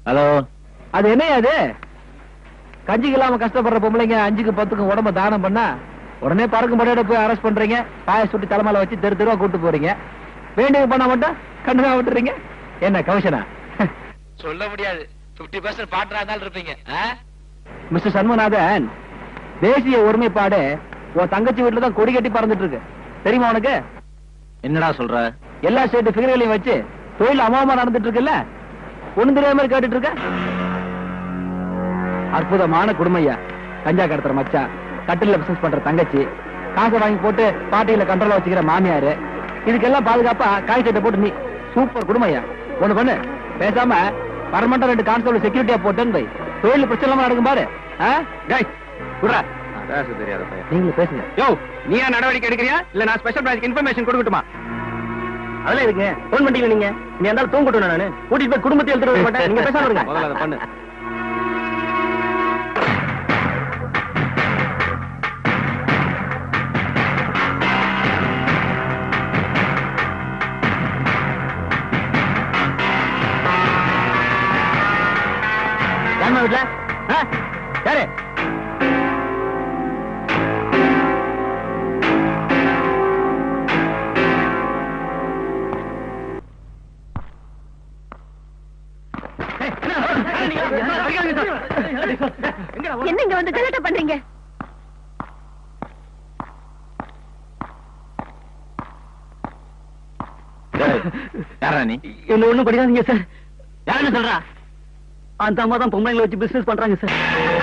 Hello அது என்னையா அது கஞ்சிக்கு இல்லாம கஷ்டப்படுற பொம்பளைங்க அஞ்சுக்கு பத்துக்கு உடம்ப தானம் பண்ணா உடனே பறக்கும் படையோட போய் அரெஸ்ட் பண்றீங்க பாய சுட்டி தலைமையில வச்சு தெரு தெருவா கூட்டு போறீங்க வேண்டியது பண்ண மட்டும் கண்ணுதா விட்டுறீங்க என்ன கமிஷனா சொல்ல முடியாது பிப்டி பர்சன்ட் பாட்டரா இருந்தாலும் இருப்பீங்க மிஸ்டர் சண்முகநாதன் தேசிய ஒருமைப்பாடு உன் தங்கச்சி வீட்டுல தான் கொடி கட்டி பறந்துட்டு இருக்கு தெரியுமா உனக்கு என்னடா சொல்ற எல்லா ஸ்டேட் ஃபிகர்களையும் வச்சு தொழில் அமோகமா நடந்துட்டு இருக்குல்ல ஒண்ணு தெரியாம மாதிரி கேட்டுட்டு இருக்க அற்புதமான குடும்பையா கஞ்சா கடத்துற மச்சான் கட்டில பிசினஸ் பண்ற தங்கச்சி காசை வாங்கி போட்டு பாட்டியில கண்ட்ரோல வச்சுக்கிற மாமியாரு இதுக்கெல்லாம் பாதுகாப்பா காய் சட்டை போட்டு நீ சூப்பர் குடும்பையா ஒண்ணு பண்ணு பேசாம பர்மனண்டா ரெண்டு கான்ஸ்டபிள் செக்யூரிட்டியா போட்டேன்னு போய் தொழில் பிரச்சனை இல்லாம நடக்கும் பாரு ஆ? டேய், விட்றா. பேச தெரியாத பையன் நீங்களும் பேசுங்க யோ நீ ஏன் நடவடிக்கை எடுக்கிறியா இல்ல நான் ஸ்பெஷல் பிரான்ச் இன்ஃபர்மேஷன் கொடுக்கட்டுமா அதெல்லாம் இருக்குங்க போன் பண்ணிட்டீங்க நீங்க நீ இருந்தாலும் தூங்கட்டும் நானு கூட்டிட்டு போய் குடும்பத்தை எடுத்துட்டு வர மாட்டேன் நீங்க பேசாம இருங்க முதல்ல அதை பண்ணு யாருமா வீட்டுல ஆ? யாரு என்ன இங்க வந்து கலாட்டா பண்றீங்க யாரா நீ என்ன ஒண்ணும் படிக்காதீங்க சார் யாருன்னு சொல்றா அந்த அம்மா தான் பொம்பளைங்களை வச்சு பிசினஸ் பண்றாங்க சார்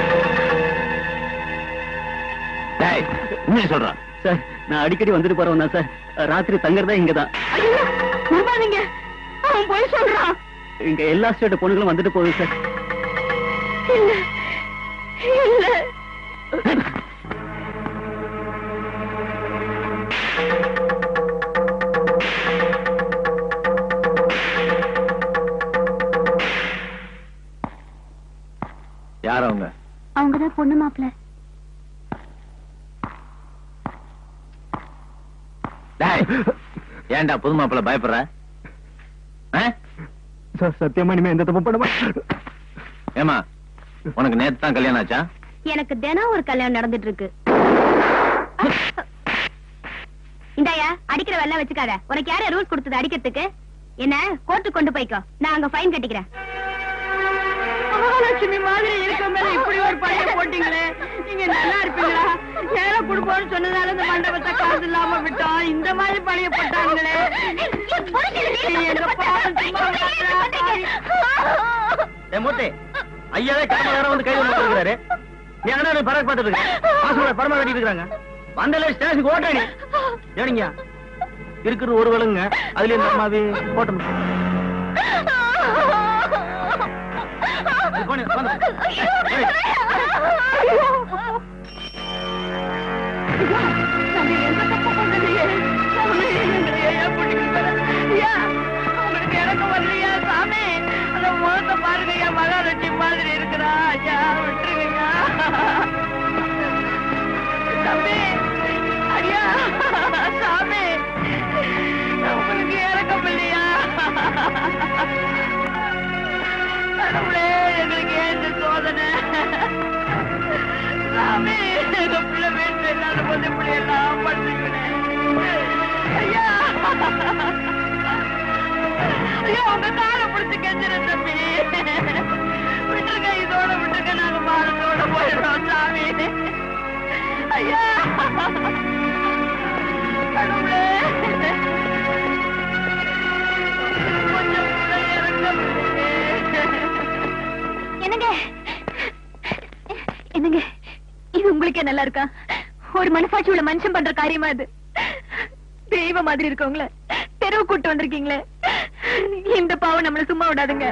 டேய் உண்மையை சொல்றா சார் நான் அடிக்கடி வந்துட்டு போறவன் தான் சார் ராத்திரி தங்குறதே இங்கதான் ஐயோ நம்பாதீங்க அவன் போய் சொல்றான் இங்க எல்லா ஸ்டேட் பொண்ணுங்களும் வந்துட்டு போகுது சார் இல்ல இல்ல யார் அவங்க அவங்கதான் பொண்ணு மாப்பிள்ள டேய் ஏன்டா புது மாப்பிள்ள பயப்படுற ஆ? சார் சத்தியமா இனிமே எந்த தப்பு பண்ண மாட்டேன் ஏமா உனக்கு நேத்து தான் கல்யாணம் ஆச்சா எனக்கு தினம் ஒரு கல்யாணம் நடந்துட்டு இருக்கு இந்தாயா அடிக்கிற வெள்ளம் வச்சுக்காத உனக்கு யார ரூல்ஸ் கொடுத்தது அடிக்கிறதுக்கு என்ன கோர்ட்டுக்கு கொண்டு போய்க்கோ நான் அங்க ஃபைன் கட்டிக்கிறேன் மகாலட்சுமி மாதிரி இருக்க மேல இப்படி ஒரு பழைய போட்டீங்களே நீங்க நல்லா இருப்பீங்களா ஏழை குடும்பம்னு சொன்னதால இந்த மண்டபத்தை காசு இல்லாம விட்டோம் இந்த மாதிரி பழைய போட்டாங்களே எங்க பாவம் சும்மா விடாதடா. ஏ மூர்த்தி ஐயாவே கடமை நேரம் வந்து கைது வந்துருக்காரு நீ அண்ணா பறக்க பார்த்துட்டு இருக்க பாசோட பரமா கட்டிட்டு இருக்காங்க வந்தல ஸ்டேஷனுக்கு ஓட்ட நீ ஏனிங்க இருக்கிறது ஒரு விலங்குங்க அதுல இந்த அம்மாவே போட்ட போனே நாங்க எந்த தப்பு பண்ணலையே. சாமி, எங்களை ஏன் பிடிக்கல? ஐயா, உங்களுக்கு இறக்கம் வரலையா, சாமி? அந்த முகத்தை பாருங்க, என் மகாலட்சுமி மாதிரி இருக்கிறா. ஐயா, விட்டுருங்கய்யா. தம்பி, ஐயா, சாமி, உங்களுக்கு இறக்கம் இல்லையா? கடவுளே, எங்களுக்கு ஏன் இந்த சோதனை சாமி எங்க பிள்ளை வீட்டுல இல்லாத போது இப்படி எல்லாம் பண்ணுகிறேன் ஐயா ஐயா உங்க காலை பிடிச்சு கெஞ்சிரேன் தம்பி விட்டுருங்க இதோட விட்டுருங்க நாங்க மானத்தோட போயிடுறோம் சாமி ஐயா கடவுளே கொஞ்சம் கூட இறக்கம் என்னங்க என்னங்க இது உங்களுக்கே நல்லா இருக்கா ஒரு மனசாட்சி உள்ள மனுஷன் பண்ற காரியமா இது தெய்வ மாதிரி இருக்கவங்கள தெருவு கூட்டு வந்திருக்கீங்களே இந்த பாவம் நம்மள சும்மா விடாதுங்க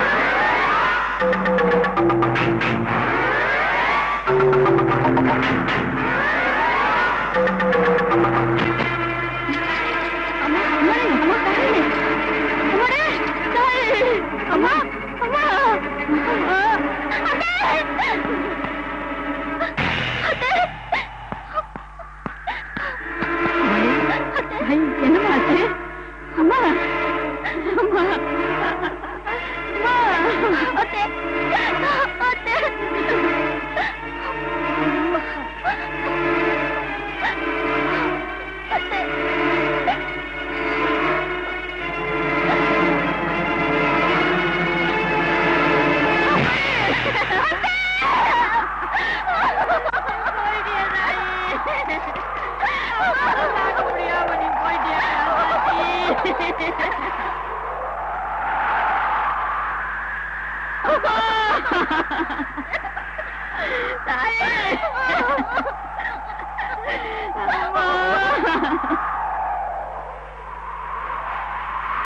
ஐயா